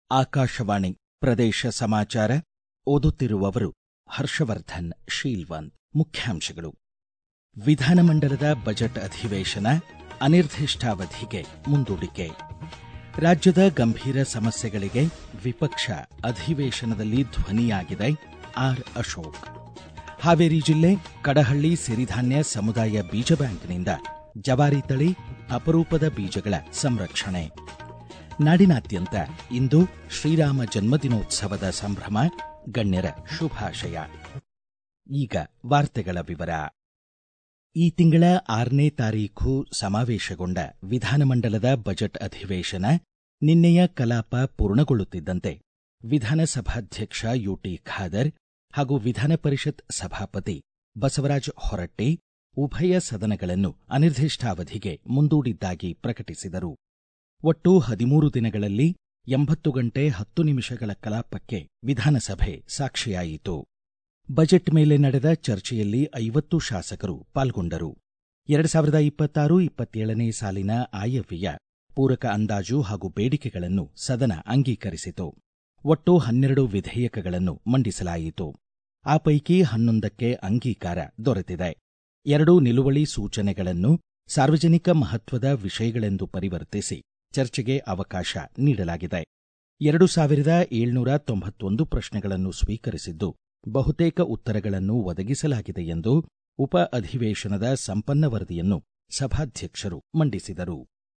ಆಕಾಶವಾಣಿ ಪ್ರದೇಶ ಸಮಾಚಾರ ಓದುತ್ತಿರುವವರು ಹರ್ಷವರ್ಧನ್ ಶೀಲ್ವಂತ್ ಮುಖ್ಯಾಂಶಗಳು ವಿಧಾನಮಂಡಲದ ಬಜೆಟ್ ಅಧಿವೇಶನ ಅನಿರ್ದಿಷ್ಟಾವಧಿಗೆ ಮುಂದೂಡಿಕೆ ರಾಜ್ಯದ ಗಂಭೀರ ಸಮಸ್ಯೆಗಳಿಗೆ ವಿಪಕ್ಷ ಅಧಿವೇಶನದಲ್ಲಿ ಧ್ವನಿಯಾಗಿದೆ ಆರ್ ಅಶೋಕ್ ಹಾವೇರಿ ಜಿಲ್ಲೆ ಕಡಹಳ್ಳಿ ಸಿರಿಧಾನ್ಯ ಸಮುದಾಯ ಬೀಜ ಬ್ಯಾಂಕ್ನಿಂದ ಜವಾರಿ ತಳಿ ಅಪರೂಪದ ಬೀಜಗಳ ಸಂರಕ್ಷಣೆ ನಾಡಿನಾದ್ಯಂತ ಇಂದು ಶ್ರೀರಾಮ ಜನ್ಮದಿನೋತ್ಸವದ ಸಂಭ್ರಮ ಗಣ್ಯರ ಶುಭಾಶಯ ಈಗ ವಾರ್ತೆಗಳ ವಿವರ ಈ ತಿಂಗಳ ಆರನೇ ತಾರೀಖು ಸಮಾವೇಶಗೊಂಡ ವಿಧಾನಮಂಡಲದ ಬಜೆಟ್ ಅಧಿವೇಶನ ನಿನ್ನೆಯ ಕಲಾಪ ಪೂರ್ಣಗೊಳ್ಳುತ್ತಿದ್ದಂತೆ ವಿಧಾನಸಭಾಧ್ಯಕ್ಷ ಯುಟಿ ಖಾದರ್ ಹಾಗೂ ವಿಧಾನ ಪರಿಷತ್ ಸಭಾಪತಿ ಬಸವರಾಜ ಹೊರಟ್ಟಿ ಉಭಯ ಸದನಗಳನ್ನು ಅನಿರ್ದಿಷ್ಟಾವಧಿಗೆ ಮುಂದೂಡಿದ್ದಾಗಿ ಪ್ರಕಟಿಸಿದರು ಒಟ್ಟು ಹದಿಮೂರು ದಿನಗಳಲ್ಲಿ ಎಂಬತ್ತು ಗಂಟೆ ಹತ್ತು ನಿಮಿಷಗಳ ಕಲಾಪಕ್ಕೆ ವಿಧಾನಸಭೆ ಸಾಕ್ಷಿಯಾಯಿತು ಬಜೆಟ್ ಮೇಲೆ ನಡೆದ ಚರ್ಚೆಯಲ್ಲಿ ಐವತ್ತು ಶಾಸಕರು ಪಾಲ್ಗೊಂಡರು ಎರಡು ಸಾವಿರದ ಇಪ್ಪತ್ತಾರು ಇಪ್ಪತ್ತೇಳನೇ ಸಾಲಿನ ಆಯವ್ಯಯ ಪೂರಕ ಅಂದಾಜು ಹಾಗೂ ಬೇಡಿಕೆಗಳನ್ನು ಸದನ ಅಂಗೀಕರಿಸಿತು ಒಟ್ಟು ಹನ್ನೆರಡು ವಿಧೇಯಕಗಳನ್ನು ಮಂಡಿಸಲಾಯಿತು ಆ ಪೈಕಿ ಹನ್ನೊಂದಕ್ಕೆ ಅಂಗೀಕಾರ ದೊರೆತಿದೆ ಎರಡು ನಿಲುವಳಿ ಸೂಚನೆಗಳನ್ನು ಸಾರ್ವಜನಿಕ ಮಹತ್ವದ ವಿಷಯಗಳೆಂದು ಪರಿವರ್ತಿಸಿ ಚರ್ಚೆಗೆ ಅವಕಾಶ ನೀಡಲಾಗಿದೆ ಎರಡು ಸಾವಿರದ ಏಳ್ನೂರ ತೊಂಬತ್ತೊಂದು ಪ್ರಶ್ನೆಗಳನ್ನು ಸ್ವೀಕರಿಸಿದ್ದು ಬಹುತೇಕ ಉತ್ತರಗಳನ್ನು ಒದಗಿಸಲಾಗಿದೆ ಎಂದು ಉಪ ಅಧಿವೇಶನದ ಸಂಪನ್ನ ವರದಿಯನ್ನು ಸಭಾಧ್ಯಕ್ಷರು ಮಂಡಿಸಿದರು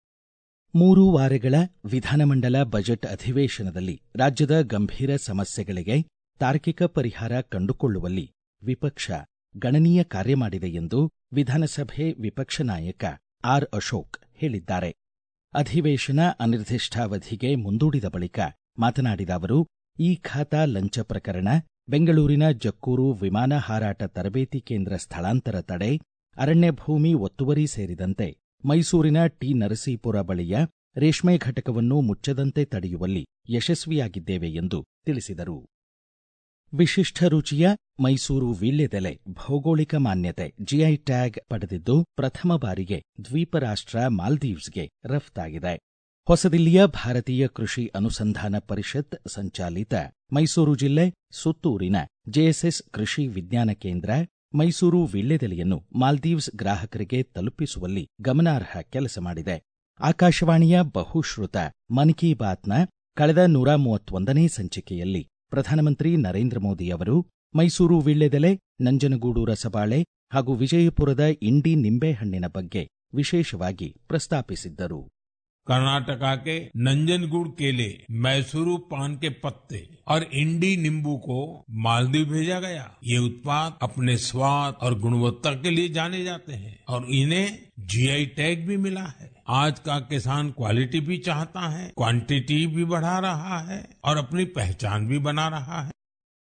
ಮೂರು ವಾರಗಳ ವಿಧಾನಮಂಡಲ ಬಜೆಟ್ ಅಧಿವೇಶನದಲ್ಲಿ ರಾಜ್ಯದ ಗಂಭೀರ ಸಮಸ್ಯೆಗಳಿಗೆ ತಾರ್ಕಿಕ ಪರಿಹಾರ ಕಂಡುಕೊಳ್ಳುವಲ್ಲಿ ವಿಪಕ್ಷ ಗಣನೀಯ ಕಾರ್ಯ ಮಾಡಿದೆ ಎಂದು ವಿಧಾನಸಭೆ ವಿಪಕ್ಷ ನಾಯಕ ಆರ್ ಅಶೋಕ್ ಹೇಳಿದ್ದಾರೆ ಅಧಿವೇಶನ ಅನಿರ್ದಿಷ್ಟಾವಧಿಗೆ ಮುಂದೂಡಿದ ಬಳಿಕ ಮಾತನಾಡಿದ ಅವರು ಈ ಖಾತಾ ಲಂಚ ಪ್ರಕರಣ ಬೆಂಗಳೂರಿನ ಜಕ್ಕೂರು ವಿಮಾನ ಹಾರಾಟ ತರಬೇತಿ ಕೇಂದ್ರ ಸ್ಥಳಾಂತರ ತಡೆ ಅರಣ್ಯ ಭೂಮಿ ಒತ್ತುವರಿ ಸೇರಿದಂತೆ ಮೈಸೂರಿನ ಟಿ ನರಸೀಪುರ ಬಳಿಯ ರೇಷ್ಮೆ ಘಟಕವನ್ನು ಮುಚ್ಚದಂತೆ ತಡೆಯುವಲ್ಲಿ ಯಶಸ್ವಿಯಾಗಿದ್ದೇವೆ ಎಂದು ತಿಳಿಸಿದರು ವಿಶಿಷ್ಟ ರುಚಿಯ ಮೈಸೂರು ವೀಳ್ಯದೆಲೆ ಭೌಗೋಳಿಕ ಮಾನ್ಯತೆ ಜಿಐ ಟ್ಯಾಗ್ ಪಡೆದಿದ್ದು ಪ್ರಥಮ ಬಾರಿಗೆ ದ್ವೀಪ ರಾಷ್ಟ್ರ ಮಾಲ್ದೀವ್ಸ್ಗೆ ರಫ್ತಾಗಿದೆ ಹೊಸದಿಲ್ಲಿಯ ಭಾರತೀಯ ಕೃಷಿ ಅನುಸಂಧಾನ ಪರಿಷತ್ ಸಂಚಾಲಿತ ಮೈಸೂರು ಜಿಲ್ಲೆ ಸುತ್ತೂರಿನ ಜೆಎಸ್ಎಸ್ ಕೃಷಿ ವಿಜ್ಞಾನ ಕೇಂದ್ರ ಮೈಸೂರು ವೀಳ್ಯದೆಲೆಯನ್ನು ಮಾಲ್ದೀವ್ಸ್ ಗ್ರಾಹಕರಿಗೆ ತಲುಪಿಸುವಲ್ಲಿ ಗಮನಾರ್ಹ ಕೆಲಸ ಮಾಡಿದೆ ಆಕಾಶವಾಣಿಯ ಬಹುಶ್ರುತ ಮನ್ ಕಿ ಬಾತ್ನ ಕಳೆದ ನೂರ ಮೂವತ್ತೊಂದನೇ ಸಂಚಿಕೆಯಲ್ಲಿ ಪ್ರಧಾನಮಂತ್ರಿ ನರೇಂದ್ರ ಮೋದಿ ಅವರು ಮೈಸೂರು ವೀಳ್ಯದೆಲೆ ನಂಜನಗೂಡು ರಸಬಾಳೆ ಹಾಗೂ ವಿಜಯಪುರದ ಇಂಡಿ ನಿಂಬೆಹಣ್ಣಿನ ಬಗ್ಗೆ ವಿಶೇಷವಾಗಿ ಪ್ರಸ್ತಾಪಿಸಿದ್ದರು कर्नाटका के नंजनगुड़ केले मैसूरू पान के पत्ते और इंडी नींबू को मालदीव भेजा गया ये उत्पाद अपने स्वाद और गुणवत्ता के लिए जाने जाते हैं और इन्हें जीआई टैग भी मिला है आज का किसान क्वालिटी भी चाहता है क्वांटिटी भी बढ़ा रहा है और अपनी पहचान भी बना रहा है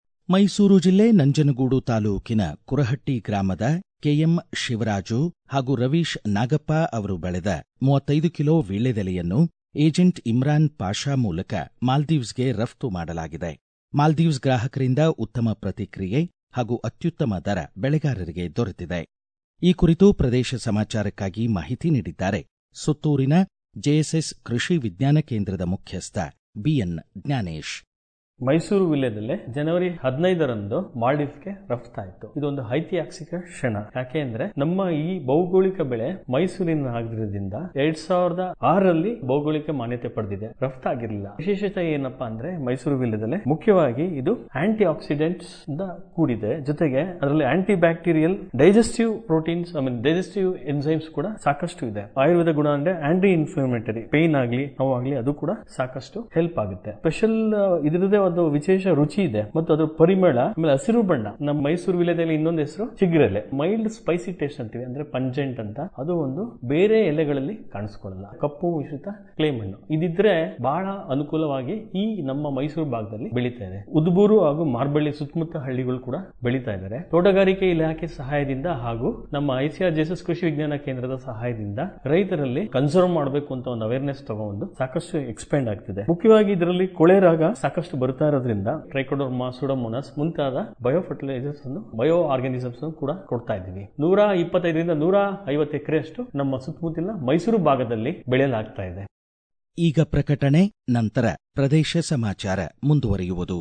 ಮೈಸೂರು ಜಿಲ್ಲೆ ನಂಜನಗೂಡು ತಾಲೂಕಿನ ಕುರಹಟ್ಟಿ ಗ್ರಾಮದ ಕೆಎಂ ಶಿವರಾಜು ಹಾಗೂ ರವೀಶ್ ನಾಗಪ್ಪ ಅವರು ಬೆಳೆದ ಮೂವತ್ತೈದು ಕಿಲೋ ವೀಳ್ಯದೆಲೆಯನ್ನು ಏಜೆಂಟ್ ಇಮ್ರಾನ್ ಪಾಷಾ ಮೂಲಕ ಮಾಲ್ದೀವ್ಸ್ಗೆ ರಫ್ತು ಮಾಡಲಾಗಿದೆ ಮಾಲ್ದೀವ್ಸ್ ಗ್ರಾಹಕರಿಂದ ಉತ್ತಮ ಪ್ರತಿಕ್ರಿಯೆ ಹಾಗೂ ಅತ್ಯುತ್ತಮ ದರ ಬೆಳೆಗಾರರಿಗೆ ದೊರೆತಿದೆ ಈ ಕುರಿತು ಪ್ರದೇಶ ಸಮಾಚಾರಕ್ಕಾಗಿ ಮಾಹಿತಿ ನೀಡಿದ್ದಾರೆ ಸುತ್ತೂರಿನ ಜೆಎಸ್ಎಸ್ ಕೃಷಿ ವಿಜ್ಞಾನ ಕೇಂದ್ರದ ಮುಖ್ಯಸ್ಥ ಬಿಎನ್ ಜ್ಞಾನೇಶ್ ಮೈಸೂರು ವಿಲ್ಯದಲ್ಲೇ ಜನವರಿ ಹದಿನೈದರಂದು ಮಾಲ್ಡೀವ್ಸ್ಗೆ ರಫ್ತಾಯಿತು ಇದೊಂದು ಐತಿಹಾಸಿಕ ಕ್ಷಣ ಯಾಕೆ ಅಂದ್ರೆ ನಮ್ಮ ಈ ಭೌಗೋಳಿಕ ಬೆಳೆ ಮೈಸೂರಿನ ಆಗಿರೋದ್ರಿಂದ ಎರಡ್ ಸಾವಿರದ ಆರರಲ್ಲಿ ಭೌಗೋಳಿಕ ಮಾನ್ಯತೆ ಪಡೆದಿದೆ ರಫ್ತಾಗಿರಲಿಲ್ಲ ವಿಶೇಷತೆ ಏನಪ್ಪಾ ಅಂದ್ರೆ ಮೈಸೂರು ವಿಲ್ಯದಲ್ಲೇ ಮುಖ್ಯವಾಗಿ ಇದು ಆಂಟಿ ಆಕ್ಸಿಡೆಂಟ್ಸ್ ಇಂದ ಕೂಡಿದೆ ಜೊತೆಗೆ ಅದರಲ್ಲಿ anti bacterial digestive proteins I mean digestive enzymes ಕೂಡ ಸಾಕಷ್ಟು ಇದೆ ಆಯುರ್ವೇದ ಗುಣ ಅಂದ್ರೆ ಆಂಟಿ ಇನ್ಫ್ಲಮೇಟರಿ ಪೇನ್ ಆಗ್ಲಿ ನೋವಾಗ್ಲಿ ಅದು ಕೂಡ ಸಾಕಷ್ಟು ಹೆಲ್ಪ್ ಆಗುತ್ತೆ ಸ್ಪೆಷಲ್ ಇದರದೇ ಒಂದು ವಿಶೇಷ ರುಚಿ ಇದೆ ಮತ್ತು ಅದರ ಪರಿಮಳ ಆಮೇಲೆ ಹಸಿರು ಬಣ್ಣ ನಮ್ಮ ಮೈಸೂರು ವಿಲೇದಲ್ಲಿ ಇನ್ನೊಂದು ಹೆಸರು ಚಿಗ್ರೆಲೆ ಮೈಲ್ಡ್ ಸ್ಪೈಸಿ ಟೇಸ್ಟ್ ಅಂತೀವಿ ಅಂದ್ರೆ ಪಂಜೆಂಟ್ ಅಂತ ಅದು ಒಂದು ಬೇರೆ ಎಲೆಗಳಲ್ಲಿ ಕಾಣಿಸ್ಕೊಳ್ಳಲ್ಲ ಕಪ್ಪು ಮಿಶ್ರಿತ ಕ್ಲೇ ಮಣ್ಣು ಇದಿದ್ರೆ ಬಹಳ ಅನುಕೂಲವಾಗಿ ಈ ನಮ್ಮ ಮೈಸೂರು ಭಾಗದಲ್ಲಿ ಬೆಳೀತಾ ಇದೆ ಉದ್ಬೂರು ಹಾಗೂ ಮಾರ್ಬಳ್ಳಿ ಸುತ್ತಮುತ್ತ ಹಳ್ಳಿಗಳು ಕೂಡ ಬೆಳೀತಾ ಇದ್ದಾರೆ ತೋಟಗಾರಿಕೆ ಇಲಾಖೆ ಸಹಾಯದಿಂದ ಹಾಗೂ ನಮ್ಮ ಐಸಿಆರ್ ಜೆಸಸ್ ಕೃಷಿ ವಿಜ್ಞಾನ ಕೇಂದ್ರದ ಸಹಾಯದಿಂದ ರೈತರಲ್ಲಿ ಕನ್ಸರ್ವ್ ಮಾಡಬೇಕು ಅಂತ ಒಂದು ಅವೇರ್ನೆಸ್ ತಗೊಂಡು ಸಾಕಷ್ಟು ಎಕ್ಸ್ಪೆಂಡ್ ಆಗ್ತಿದೆ ಮುಖ್ಯವಾಗಿ ಇದರಲ್ಲಿ ಕೊಳೆ ರೋಗ ಸಾಕಷ್ಟು ಬರುತ್ತೆ ಬರ್ತಾ ಇರೋದ್ರಿಂದ ಟ್ರೈಕೋಡರ್ಮಾ ಸುಡಮೋನಸ್ ಮುಂತಾದ ಬಯೋ ಫರ್ಟಿಲೈಸರ್ಸ್ ಅನ್ನು ಬಯೋ ಆರ್ಗಾನಿಸಮ್ಸ್ ಕೂಡ ಕೊಡ್ತಾ ಇದ್ದೀವಿ ನೂರ ಇಪ್ಪತ್ತೈದರಿಂದ ನೂರ ಐವತ್ತು ಎಕರೆ ಅಷ್ಟು ನಮ್ಮ ಸುತ್ತಮುತ್ತಲಿನ ಮೈಸೂರು ಭಾಗದಲ್ಲಿ ಬೆಳೆಯಲಾಗ್ತಾ ಇದೆ ಈಗ ಪ್ರಕಟಣೆ ನಂತರ ಪ್ರದೇಶ ಸಮಾಚಾರ ಮುಂದುವರಿಯುವುದು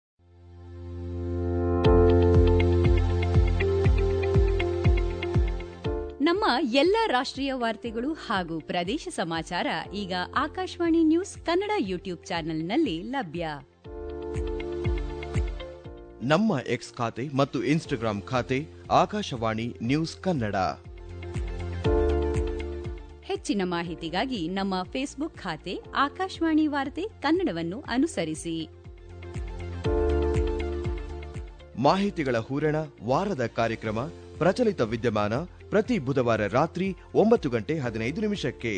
ನಮ್ಮ ಎಲ್ಲ ರಾಷ್ಟ್ರೀಯ ವಾರ್ತೆಗಳು ಹಾಗೂ ಪ್ರದೇಶ ಸಮಾಚಾರ ಈಗ ಆಕಾಶವಾಣಿ ನ್ಯೂಸ್ ಕನ್ನಡ ಯೂಟ್ಯೂಬ್ ಚಾನೆಲ್ನಲ್ಲಿ ಲಭ್ಯ ನಮ್ಮ ಎಕ್ಸ್ ಖಾತೆ ಮತ್ತು ಇನ್ಸ್ಟಾಗ್ರಾಂ ಖಾತೆ ಆಕಾಶವಾಣಿ ನ್ಯೂಸ್ ಕನ್ನಡ ಹೆಚ್ಚಿನ ಮಾಹಿತಿಗಾಗಿ ನಮ್ಮ ಫೇಸ್ಬುಕ್ ಖಾತೆ ಆಕಾಶವಾಣಿ ವಾರ್ತೆ ಕನ್ನಡವನ್ನು ಅನುಸರಿಸಿ ಮಾಹಿತಿಗಳ ಹೂರಣ ವಾರದ ಕಾರ್ಯಕ್ರಮ ಪ್ರಚಲಿತ ವಿದ್ಯಮಾನ ಪ್ರತಿ ಬುಧವಾರ ರಾತ್ರಿ ಒಂಬತ್ತು ಗಂಟೆ ಹದಿನೈದು ನಿಮಿಷಕ್ಕೆ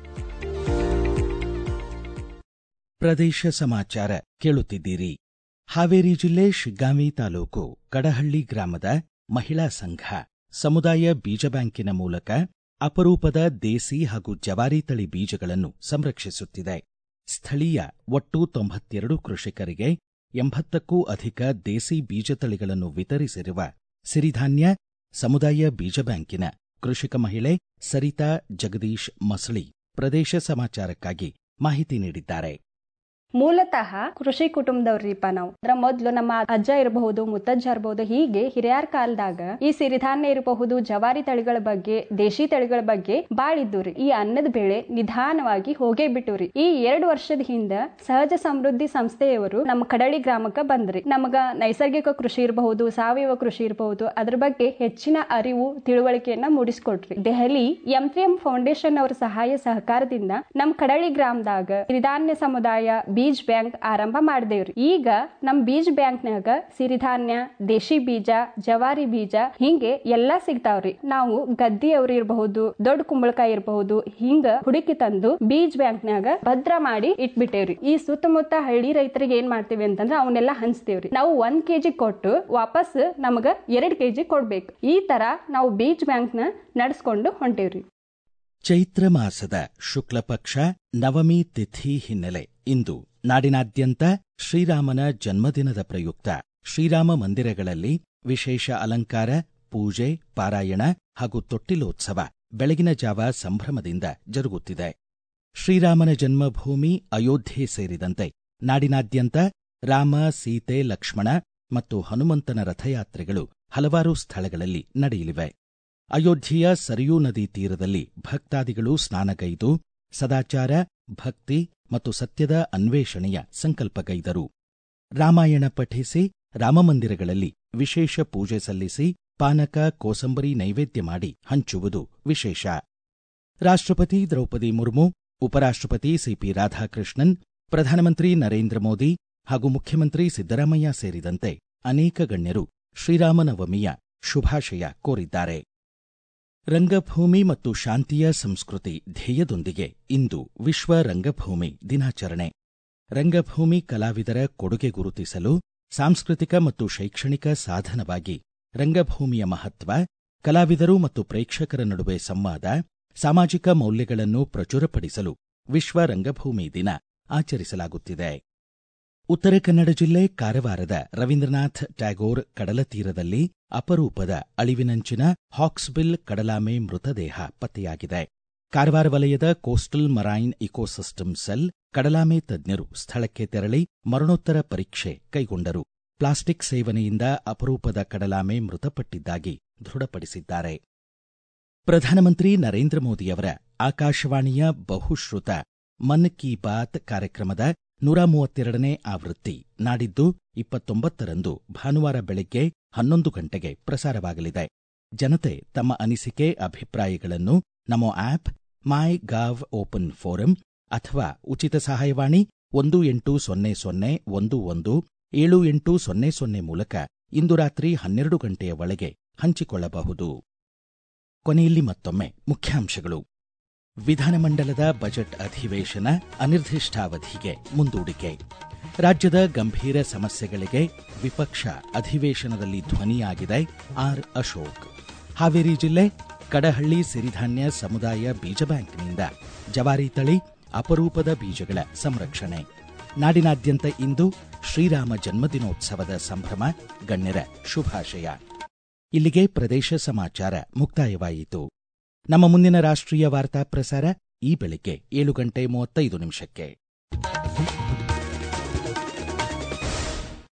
ಪ್ರದೇಶ ಸಮಾಚಾರ ಕೇಳುತ್ತಿದ್ದೀರಿ ಹಾವೇರಿ ಜಿಲ್ಲೆ ಶಿಗ್ಗಾಂವಿ ತಾಲೂಕು ಕಡಹಳ್ಳಿ ಗ್ರಾಮದ ಮಹಿಳಾ ಸಂಘ ಸಮುದಾಯ ಬೀಜ ಬ್ಯಾಂಕಿನ ಮೂಲಕ ಅಪರೂಪದ ದೇಸಿ ಹಾಗೂ ಜವಾರಿ ತಳಿ ಬೀಜಗಳನ್ನು ಸಂರಕ್ಷಿಸುತ್ತಿದೆ ಸ್ಥಳೀಯ ಒಟ್ಟು ತೊಂಬತ್ತೆರಡು ಕೃಷಿಕರಿಗೆ ಎಂಬತ್ತಕ್ಕೂ ಅಧಿಕ ದೇಸಿ ಬೀಜ ತಳಿಗಳನ್ನು ವಿತರಿಸಿರುವ ಸಿರಿಧಾನ್ಯ ಸಮುದಾಯ ಬೀಜ ಬ್ಯಾಂಕಿನ ಕೃಷಿಕ ಮಹಿಳೆ ಸರಿತಾ ಜಗದೀಶ್ ಮಸಳಿ ಪ್ರದೇಶ ಸಮಾಚಾರಕ್ಕಾಗಿ ಮಾಹಿತಿ ನೀಡಿದ್ದಾರೆ ಮೂಲತಃ ಕೃಷಿ ಕುಟುಂಬದವ್ರಿಪ್ಪ ನಾವು ಅದ್ರ ಮೊದ್ಲು ನಮ್ಮ ಅಜ್ಜ ಇರಬಹುದು ಮುತ್ತಜ್ಜ ಇರಬಹುದು ಹೀಗೆ ಹಿರಿಯರ ಕಾಲದಾಗ ಈ ಸಿರಿಧಾನ್ಯ ಇರಬಹುದು ಜವಾರಿ ತಳಿಗಳ ಬಗ್ಗೆ ದೇಶಿ ತಳಿಗಳ ಬಗ್ಗೆ ಬಾಳ ಇದ್ದೂರಿ ಈ ಅನ್ನದ ಬೆಳೆ ನಿಧಾನವಾಗಿ ಹೋಗೇ ಬಿಟ್ಟುರಿ ಈ ಎರಡು ವರ್ಷದ ಹಿಂದ ಸಹಜ ಸಮೃದ್ಧಿ ಸಂಸ್ಥೆಯವರು ನಮ್ಮ ಕಡಳಿ ಗ್ರಾಮಕ್ಕೆ ಬಂದ್ರಿ ನಮಗ ನೈಸರ್ಗಿಕ ಕೃಷಿ ಇರಬಹುದು ಸಾವಯವ ಕೃಷಿ ಇರಬಹುದು ಅದ್ರ ಬಗ್ಗೆ ಹೆಚ್ಚಿನ ಅರಿವು ತಿಳುವಳಿಕೆಯನ್ನ ಮೂಡಿಸ್ಕೊಟ್ರಿ Delhi M three M foundation ಅವರ ಸಹಾಯ ಸಹಕಾರದಿಂದ ನಮ್ಮ ಕಡಳಿ ಗ್ರಾಮದಾಗ ಸಿರಿಧಾನ್ಯ ಸಮುದಾಯ ಬೀಜ್ ಬ್ಯಾಂಕ್ ಆರಂಭ ಮಾಡಿದೇವ್ರಿ ಈಗ ನಮ್ ಬೀಜ್ ಬ್ಯಾಂಕ್ನಾಗ ಸಿರಿಧಾನ್ಯ ದೇಶಿ ಬೀಜ ಜವಾರಿ ಬೀಜ ಹಿಂಗೆ ಎಲ್ಲಾ ಸಿಗ್ತಾವ್ರಿ ನಾವು ಗದ್ದಿಯವ್ರು ಇರಬಹುದು ದೊಡ್ಡ ಕುಂಬಳಕಾಯಿ ಇರಬಹುದು ಹಿಂಗ ಹುಡುಕಿ ತಂದು ಬೀಜ್ ಬ್ಯಾಂಕ್ನಾಗ ಭದ್ರ ಮಾಡಿ ಇಟ್ಬಿಟ್ಟೇವ್ರಿ ಈ ಸುತ್ತಮುತ್ತ ಹಳ್ಳಿ ರೈತರಿಗೆ ಏನ್ ಮಾಡ್ತೀವಿ ಅಂತಂದ್ರೆ ಅವನ್ನೆಲ್ಲ ಹಂಚ್ತೇವ್ರಿ ನಾವು ಒಂದ್ ಕೆಜಿ ಕೊಟ್ಟು ವಾಪಸ್ ನಮಗ ಎರಡ್ ಕೆಜಿ ಕೊಡ್ಬೇಕು ಈ ತರ ನಾವು ಬೀಜ್ ಬ್ಯಾಂಕ್ ನ ನಡೆಸ್ಕೊಂಡು ಹೊಂಟೇವ್ರಿ ಚೈತ್ರ ಮಾಸದ ಶುಕ್ಲ ಪಕ್ಷ ನವಮಿ ತಿಥಿ ಹಿನ್ನೆಲೆ ಇಂದು ನಾಡಿನಾದ್ಯಂತ ಶ್ರೀರಾಮನ ಜನ್ಮದಿನದ ಪ್ರಯುಕ್ತ ಶ್ರೀರಾಮ ಮಂದಿರಗಳಲ್ಲಿ ವಿಶೇಷ ಅಲಂಕಾರ ಪೂಜೆ ಪಾರಾಯಣ ಹಾಗೂ ತೊಟ್ಟಿಲೋತ್ಸವ ಬೆಳಗಿನ ಜಾವ ಸಂಭ್ರಮದಿಂದ ಜರುಗುತ್ತಿದೆ ಶ್ರೀರಾಮನ ಜನ್ಮಭೂಮಿ ಅಯೋಧ್ಯೆ ಸೇರಿದಂತೆ ನಾಡಿನಾದ್ಯಂತ ರಾಮ ಸೀತೆ ಲಕ್ಷ್ಮಣ ಮತ್ತು ಹನುಮಂತನ ರಥಯಾತ್ರೆಗಳು ಹಲವಾರು ಸ್ಥಳಗಳಲ್ಲಿ ನಡೆಯಲಿವೆ ಅಯೋಧ್ಯೆಯ ಸರಿಯೂ ನದಿ ತೀರದಲ್ಲಿ ಭಕ್ತಾದಿಗಳು ಸ್ನಾನಗೈದು ಸದಾಚಾರ ಭಕ್ತಿ ಮತ್ತು ಸತ್ಯದ ಅನ್ವೇಷಣೆಯ ಸಂಕಲ್ಪಗೈದರು ರಾಮಾಯಣ ಪಠಿಸಿ ರಾಮಮಂದಿರಗಳಲ್ಲಿ ವಿಶೇಷ ಪೂಜೆ ಸಲ್ಲಿಸಿ ಪಾನಕ ಕೋಸಂಬರಿ ನೈವೇದ್ಯ ಮಾಡಿ ಹಂಚುವುದು ವಿಶೇಷ ರಾಷ್ಟ್ರಪತಿ ದ್ರೌಪದಿ ಮುರ್ಮು ಉಪರಾಷ್ಟ್ರಪತಿ ಸಿಪಿ ರಾಧಾಕೃಷ್ಣನ್ ಪ್ರಧಾನಮಂತ್ರಿ ನರೇಂದ್ರ ಮೋದಿ ಹಾಗೂ ಮುಖ್ಯಮಂತ್ರಿ ಸಿದ್ದರಾಮಯ್ಯ ಸೇರಿದಂತೆ ಅನೇಕ ಗಣ್ಯರು ಶ್ರೀರಾಮನವಮಿಯ ಶುಭಾಶಯ ಕೋರಿದ್ದಾರೆ ರಂಗಭೂಮಿ ಮತ್ತು ಶಾಂತಿಯ ಸಂಸ್ಕೃತಿ ಧ್ಯೇಯದೊಂದಿಗೆ ಇಂದು ವಿಶ್ವ ರಂಗಭೂಮಿ ದಿನಾಚರಣೆ ರಂಗಭೂಮಿ ಕಲಾವಿದರ ಕೊಡುಗೆ ಗುರುತಿಸಲು ಸಾಂಸ್ಕೃತಿಕ ಮತ್ತು ಶೈಕ್ಷಣಿಕ ಸಾಧನವಾಗಿ ರಂಗಭೂಮಿಯ ಮಹತ್ವ ಕಲಾವಿದರು ಮತ್ತು ಪ್ರೇಕ್ಷಕರ ನಡುವೆ ಸಂವಾದ ಸಾಮಾಜಿಕ ಮೌಲ್ಯಗಳನ್ನು ಪ್ರಚುರಪಡಿಸಲು ವಿಶ್ವ ರಂಗಭೂಮಿ ದಿನ ಆಚರಿಸಲಾಗುತ್ತಿದೆ ಉತ್ತರ ಕನ್ನಡ ಜಿಲ್ಲೆ ಕಾರವಾರದ ರವೀಂದ್ರನಾಥ್ ಟ್ಯಾಗೋರ್ ಕಡಲತೀರದಲ್ಲಿ ಅಪರೂಪದ ಅಳಿವಿನಂಚಿನ ಹಾಕ್ಸ್ಬಿಲ್ ಕಡಲಾಮೆ ಮೃತದೇಹ ಪತ್ತೆಯಾಗಿದೆ ಕಾರವಾರ ವಲಯದ ಕೋಸ್ಟಲ್ ಮರೈನ್ ಇಕೋಸಿಸ್ಟಮ್ ಸೆಲ್ ಕಡಲಾಮೆ ತಜ್ಞರು ಸ್ಥಳಕ್ಕೆ ತೆರಳಿ ಮರಣೋತ್ತರ ಪರೀಕ್ಷೆ ಕೈಗೊಂಡರು ಪ್ಲಾಸ್ಟಿಕ್ ಸೇವನೆಯಿಂದ ಅಪರೂಪದ ಕಡಲಾಮೆ ಮೃತಪಟ್ಟಿದ್ದಾಗಿ ದೃಢಪಡಿಸಿದ್ದಾರೆ ಪ್ರಧಾನಮಂತ್ರಿ ನರೇಂದ್ರ ಮೋದಿಯವರ ಆಕಾಶವಾಣಿಯ ಬಹುಶ್ರುತ ಮನ್ ಕಿ ಬಾತ್ ಕಾರ್ಯಕ್ರಮದ ನೂರ ಮೂವತ್ತೆರಡನೇ ಆವೃತ್ತಿ ನಾಡಿದ್ದು ಇಪ್ಪತ್ತೊಂಬತ್ತರಂದು ಭಾನುವಾರ ಬೆಳಗ್ಗೆ ಹನ್ನೊಂದು ಗಂಟೆಗೆ ಪ್ರಸಾರವಾಗಲಿದೆ ಜನತೆ ತಮ್ಮ ಅನಿಸಿಕೆ ಅಭಿಪ್ರಾಯಗಳನ್ನು Namo app my Gov open forum ಅಥವಾ ಉಚಿತ ಸಹಾಯವಾಣಿ ಒಂದು ಎಂಟು ಸೊನ್ನೆ ಸೊನ್ನೆ ಒಂದು ಒಂದು ಏಳು ಎಂಟು ಸೊನ್ನೆ ಸೊನ್ನೆ ಮೂಲಕ ಇಂದು ರಾತ್ರಿ ಹನ್ನೆರಡು ಗಂಟೆಯ ಒಳಗೆ ಹಂಚಿಕೊಳ್ಳಬಹುದು ಕೊನೆಯಲ್ಲಿ ಮತ್ತೊಮ್ಮೆ ಮುಖ್ಯಾಂಶಗಳು ವಿಧಾನಮಂಡಲದ ಬಜೆಟ್ ಅಧಿವೇಶನ ಅನಿರ್ದಿಷ್ಟಾವಧಿಗೆ ಮುಂದೂಡಿಕೆ ರಾಜ್ಯದ ಗಂಭೀರ ಸಮಸ್ಯೆಗಳಿಗೆ ವಿಪಕ್ಷ ಅಧಿವೇಶನದಲ್ಲಿ ಧ್ವನಿಯಾಗಿದೆ ಆರ್ ಅಶೋಕ್ ಹಾವೇರಿ ಜಿಲ್ಲೆ ಕಡಹಳ್ಳಿ ಸಿರಿಧಾನ್ಯ ಸಮುದಾಯ ಬೀಜ ಬ್ಯಾಂಕ್ನಿಂದ ಜವಾರಿ ತಳಿ ಅಪರೂಪದ ಬೀಜಗಳ ಸಂರಕ್ಷಣೆ ನಾಡಿನಾದ್ಯಂತ ಇಂದು ಶ್ರೀರಾಮ ಜನ್ಮದಿನೋತ್ಸವದ ಸಂಭ್ರಮ ಗಣ್ಯರ ಶುಭಾಶಯ ಇಲ್ಲಿಗೆ ಪ್ರದೇಶ ಸಮಾಚಾರ ಮುಕ್ತಾಯವಾಯಿತು ನಮ್ಮ ಮುಂದಿನ ರಾಷ್ಟ್ರೀಯ ವಾರ್ತಾ ಪ್ರಸಾರ ಈ ಬೆಳಿಗ್ಗೆ ಏಳು ಗಂಟೆ ಮೂವತ್ತೈದು ನಿಮಿಷಕ್ಕೆ